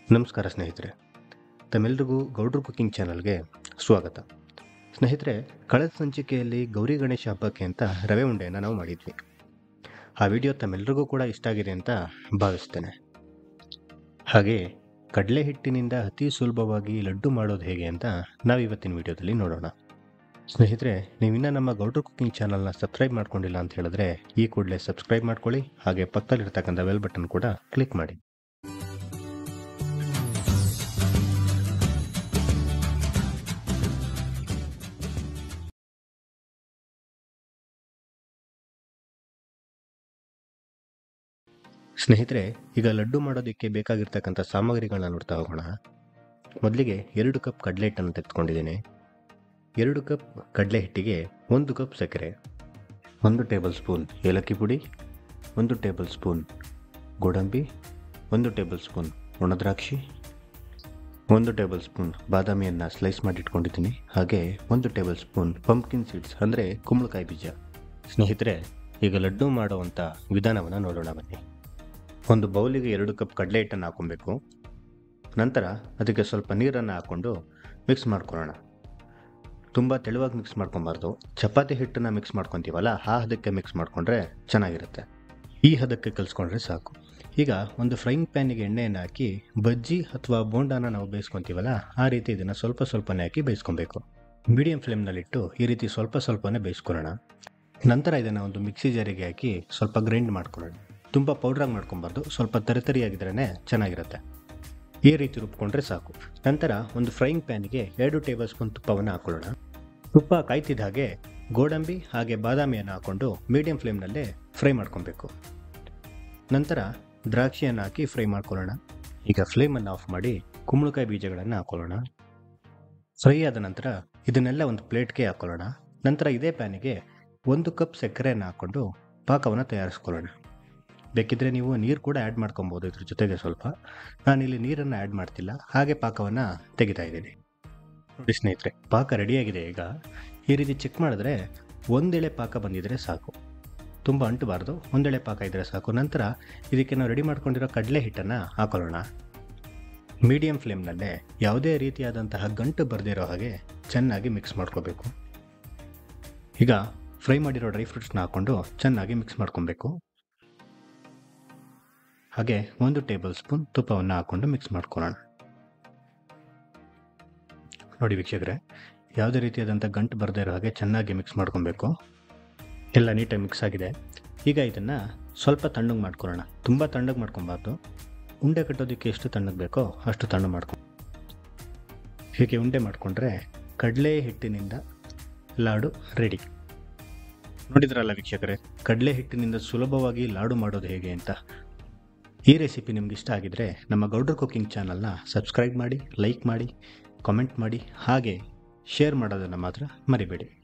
ನಮಸ್ಕಾರ ಸ್ನೇಹಿತರೆ ತಮ್ಮೆಲ್ರಿಗೂ ಗೌಡ್ರು ಕುಕಿಂಗ್ ಚಾನಲ್ಗೆ ಸ್ವಾಗತ ಸ್ನೇಹಿತರೆ ಕಳೆದ ಸಂಚಿಕೆಯಲ್ಲಿ ಗೌರಿ ಗಣೇಶ ಹಬ್ಬಕ್ಕೆ ಅಂತ ರವೆ ಉಂಡೆಯನ್ನು ನಾವು ಮಾಡಿದ್ವಿ ಆ ವಿಡಿಯೋ ತಮ್ಮೆಲ್ರಿಗೂ ಕೂಡ ಇಷ್ಟ ಆಗಿದೆ ಅಂತ ಭಾವಿಸ್ತೇನೆ ಹಾಗೆ ಕಡಲೆ ಹಿಟ್ಟಿನಿಂದ ಅತಿ ಸುಲಭವಾಗಿ ಲಡ್ಡು ಮಾಡೋದು ಹೇಗೆ ಅಂತ ನಾವು ಇವತ್ತಿನ ವಿಡಿಯೋದಲ್ಲಿ ನೋಡೋಣ ಸ್ನೇಹಿತರೆ ನೀವಿನ್ನ ನಮ್ಮ ಗೌಡ್ರು ಕುಕಿಂಗ್ ಚಾನಲ್ನ ಸಬ್ಸ್ಕ್ರೈಬ್ ಮಾಡ್ಕೊಂಡಿಲ್ಲ ಅಂತ ಹೇಳಿದ್ರೆ ಈ ಕೂಡಲೇ ಸಬ್ಸ್ಕ್ರೈಬ್ ಮಾಡ್ಕೊಳ್ಳಿ ಹಾಗೆ ಪಕ್ಕದಲ್ಲಿರ್ತಕ್ಕಂಥ ಬೆಲ್ ಬಟನ್ ಕೂಡ ಕ್ಲಿಕ್ ಮಾಡಿ ಸ್ನೇಹಿತರೆ ಈಗ ಲಡ್ಡು ಮಾಡೋದಕ್ಕೆ ಬೇಕಾಗಿರ್ತಕ್ಕಂಥ ಸಾಮಗ್ರಿಗಳನ್ನ ನೋಡ್ತಾ ಹೋಗೋಣ ಮೊದಲಿಗೆ ಎರಡು ಕಪ್ ಕಡಲೆ ಹಿಟ್ಟನ್ನು ತೆಗೆದುಕೊಂಡಿದ್ದೀನಿ ಎರಡು ಕಪ್ ಕಡಲೆ ಹಿಟ್ಟಿಗೆ ಒಂದು ಕಪ್ ಸಕ್ಕರೆ ಒಂದು ಟೇಬಲ್ ಸ್ಪೂನ್ ಏಲಕ್ಕಿ ಪುಡಿ ಒಂದು ಟೇಬಲ್ ಸ್ಪೂನ್ ಗೋಡಂಬಿ ಒಂದು ಟೇಬಲ್ ಸ್ಪೂನ್ ಒಣದ್ರಾಕ್ಷಿ ಒಂದು ಟೇಬಲ್ ಸ್ಪೂನ್ ಬಾದಾಮಿಯನ್ನು ಸ್ಲೈಸ್ ಮಾಡಿ ಇಟ್ಕೊಂಡಿದ್ದೀನಿ ಹಾಗೆ ಒಂದು ಟೇಬಲ್ ಸ್ಪೂನ್ ಪಂಪ್ಕಿನ್ ಸೀಡ್ಸ್ ಅಂದರೆ ಕುಂಬಳಕಾಯಿ ಬೀಜ ಸ್ನೇಹಿತರೆ ಈಗ ಲಡ್ಡು ಮಾಡುವಂಥ ವಿಧಾನವನ್ನು ನೋಡೋಣ ಬನ್ನಿ ಒಂದು ಬೌಲಿಗೆ ಎರಡು ಕಪ್ ಕಡಲೆ ಹಿಟ್ಟನ್ನು ಹಾಕೊಬೇಕು ನಂತರ ಅದಕ್ಕೆ ಸ್ವಲ್ಪ ನೀರನ್ನು ಹಾಕ್ಕೊಂಡು ಮಿಕ್ಸ್ ಮಾಡ್ಕೊಳ್ಳೋಣ ತುಂಬ ತೆಳುವಾಗಿ ಮಿಕ್ಸ್ ಮಾಡ್ಕೊಬಾರ್ದು ಚಪಾತಿ ಹಿಟ್ಟನ್ನು ಮಿಕ್ಸ್ ಮಾಡ್ಕೊತೀವಲ್ಲ ಆ ಹದಕ್ಕೆ ಮಿಕ್ಸ್ ಮಾಡಿಕೊಂಡ್ರೆ ಚೆನ್ನಾಗಿರುತ್ತೆ ಈ ಹದಕ್ಕೆ ಕಲಿಸ್ಕೊಂಡ್ರೆ ಸಾಕು ಈಗ ಒಂದು ಫ್ರೈಯಿಂಗ್ ಪ್ಯಾನಿಗೆ ಎಣ್ಣೆಯನ್ನು ಹಾಕಿ ಬಜ್ಜಿ ಅಥವಾ ಬೋಂಡಾನ ನಾವು ಬೇಯಿಸ್ಕೊತೀವಲ್ಲ ಆ ರೀತಿ ಇದನ್ನು ಸ್ವಲ್ಪ ಸ್ವಲ್ಪನೇ ಹಾಕಿ ಬೇಯಿಸ್ಕೊಬೇಕು ಮೀಡಿಯಂ ಫ್ಲೇಮ್ನಲ್ಲಿಟ್ಟು ಈ ರೀತಿ ಸ್ವಲ್ಪ ಸ್ವಲ್ಪನೇ ಬೇಯಿಸ್ಕೊಳ್ಳೋಣ ನಂತರ ಇದನ್ನು ಒಂದು ಮಿಕ್ಸಿ ಜಾರಿಗೆ ಹಾಕಿ ಸ್ವಲ್ಪ ಗ್ರೈಂಡ್ ಮಾಡ್ಕೊಳ್ಳೋಣ ತುಂಬ ಪೌಡ್ರಾಗಿ ಮಾಡ್ಕೊಬಾರ್ದು ಸ್ವಲ್ಪ ತರಿತರಿಯಾಗಿದ್ರೇ ಚೆನ್ನಾಗಿರುತ್ತೆ ಈ ರೀತಿ ರುಬ್ಕೊಂಡ್ರೆ ಸಾಕು ನಂತರ ಒಂದು ಫ್ರೈಯಿಂಗ್ ಪ್ಯಾನಿಗೆ ಎರಡು ಟೇಬಲ್ ಸ್ಪೂನ್ ತುಪ್ಪವನ್ನು ಹಾಕೊಳ್ಳೋಣ ತುಪ್ಪ ಕಾಯ್ತಿದ್ದ ಹಾಗೆ ಗೋಡಂಬಿ ಹಾಗೆ ಬಾದಾಮಿಯನ್ನು ಹಾಕ್ಕೊಂಡು ಮೀಡಿಯಂ ಫ್ಲೇಮ್ನಲ್ಲೇ ಫ್ರೈ ಮಾಡ್ಕೊಬೇಕು ನಂತರ ದ್ರಾಕ್ಷಿಯನ್ನು ಹಾಕಿ ಫ್ರೈ ಮಾಡ್ಕೊಳ್ಳೋಣ ಈಗ ಫ್ಲೇಮನ್ನು ಆಫ್ ಮಾಡಿ ಕುಂಬಳಕಾಯಿ ಬೀಜಗಳನ್ನು ಹಾಕೊಳ್ಳೋಣ ಫ್ರೈ ಆದ ನಂತರ ಇದನ್ನೆಲ್ಲ ಒಂದು ಪ್ಲೇಟ್ಗೆ ಹಾಕೊಳ್ಳೋಣ ನಂತರ ಇದೇ ಪ್ಯಾನಿಗೆ ಒಂದು ಕಪ್ ಸಕ್ಕರೆಯನ್ನು ಹಾಕ್ಕೊಂಡು ಪಾಕವನ್ನು ತಯಾರಿಸ್ಕೊಳ್ಳೋಣ ಬೇಕಿದ್ರೆ ನೀವು ನೀರು ಕೂಡ ಆ್ಯಡ್ ಮಾಡ್ಕೊಬೋದು ಇದ್ರ ಜೊತೆಗೆ ಸ್ವಲ್ಪ ನಾನಿಲ್ಲಿ ನೀರನ್ನು ಆ್ಯಡ್ ಮಾಡ್ತಿಲ್ಲ ಹಾಗೆ ಪಾಕವನ್ನು ತೆಗಿತಾ ಇದ್ದೀನಿ ನೋಡಿ ಸ್ನೇಹಿತರೆ ಪಾಕ ರೆಡಿಯಾಗಿದೆ ಈಗ ಈ ರೀತಿ ಚೆಕ್ ಮಾಡಿದ್ರೆ ಒಂದೆಳೆ ಪಾಕ ಬಂದಿದ್ರೆ ಸಾಕು ತುಂಬ ಅಂಟಬಾರ್ದು ಒಂದೆಳೆ ಪಾಕ ಇದ್ದರೆ ಸಾಕು ನಂತರ ಇದಕ್ಕೆ ನಾವು ರೆಡಿ ಮಾಡ್ಕೊಂಡಿರೋ ಕಡಲೆ ಹಿಟ್ಟನ್ನು ಹಾಕೊಳ್ಳೋಣ ಮೀಡಿಯಂ ಫ್ಲೇಮ್ನಲ್ಲೇ ಯಾವುದೇ ರೀತಿಯಾದಂತಹ ಗಂಟು ಬರದಿರೋ ಹಾಗೆ ಚೆನ್ನಾಗಿ ಮಿಕ್ಸ್ ಮಾಡ್ಕೋಬೇಕು ಈಗ ಫ್ರೈ ಮಾಡಿರೋ ಡ್ರೈ ಫ್ರೂಟ್ಸ್ನ ಹಾಕ್ಕೊಂಡು ಚೆನ್ನಾಗಿ ಮಿಕ್ಸ್ ಮಾಡ್ಕೊಬೇಕು ಹಾಗೆ ಒಂದು ಟೇಬಲ್ ಸ್ಪೂನ್ ತುಪ್ಪವನ್ನು ಹಾಕ್ಕೊಂಡು ಮಿಕ್ಸ್ ಮಾಡ್ಕೊಳ್ಳೋಣ ನೋಡಿ ವೀಕ್ಷಕರೇ ಯಾವುದೇ ರೀತಿಯಾದಂಥ ಗಂಟು ಬರದೇ ಇರೋ ಹಾಗೆ ಚೆನ್ನಾಗಿ ಮಿಕ್ಸ್ ಮಾಡ್ಕೊಬೇಕು ಎಲ್ಲ ನೀಟಾಗಿ ಮಿಕ್ಸ್ ಆಗಿದೆ ಈಗ ಇದನ್ನು ಸ್ವಲ್ಪ ತಣ್ಣಗೆ ಮಾಡ್ಕೊಳ್ಳೋಣ ತುಂಬ ತಣ್ಣಗೆ ಮಾಡ್ಕೊಬಾರ್ದು ಉಂಡೆ ಕಟ್ಟೋದಕ್ಕೆ ಎಷ್ಟು ತಣ್ಣಗೆ ಬೇಕೋ ಅಷ್ಟು ತಣ್ಣಗೆ ಮಾಡ್ಕೊಂಡು ಹೀಗೆ ಉಂಡೆ ಮಾಡಿಕೊಂಡ್ರೆ ಕಡಲೆ ಹಿಟ್ಟಿನಿಂದ ಲಾಡು ರೆಡಿ ನೋಡಿದ್ರಲ್ಲ ವೀಕ್ಷಕರೇ ಕಡಲೆ ಹಿಟ್ಟಿನಿಂದ ಸುಲಭವಾಗಿ ಲಾಡು ಮಾಡೋದು ಹೇಗೆ ಅಂತ ಈ ರೆಸಿಪಿ ನಿಮ್ಗೆ ಇಷ್ಟ ಆಗಿದ್ರೆ ನಮ್ಮ ಗೌಡ್ರ್ ಕುಕಿಂಗ್ ಚಾನಲ್ನ ಸಬ್ಸ್ಕ್ರೈಬ್ ಮಾಡಿ ಲೈಕ್ ಮಾಡಿ ಕಾಮೆಂಟ್ ಮಾಡಿ ಹಾಗೆ ಶೇರ್ ಮಾಡೋದನ್ನು ಮಾತ್ರ ಮರಿಬೇಡಿ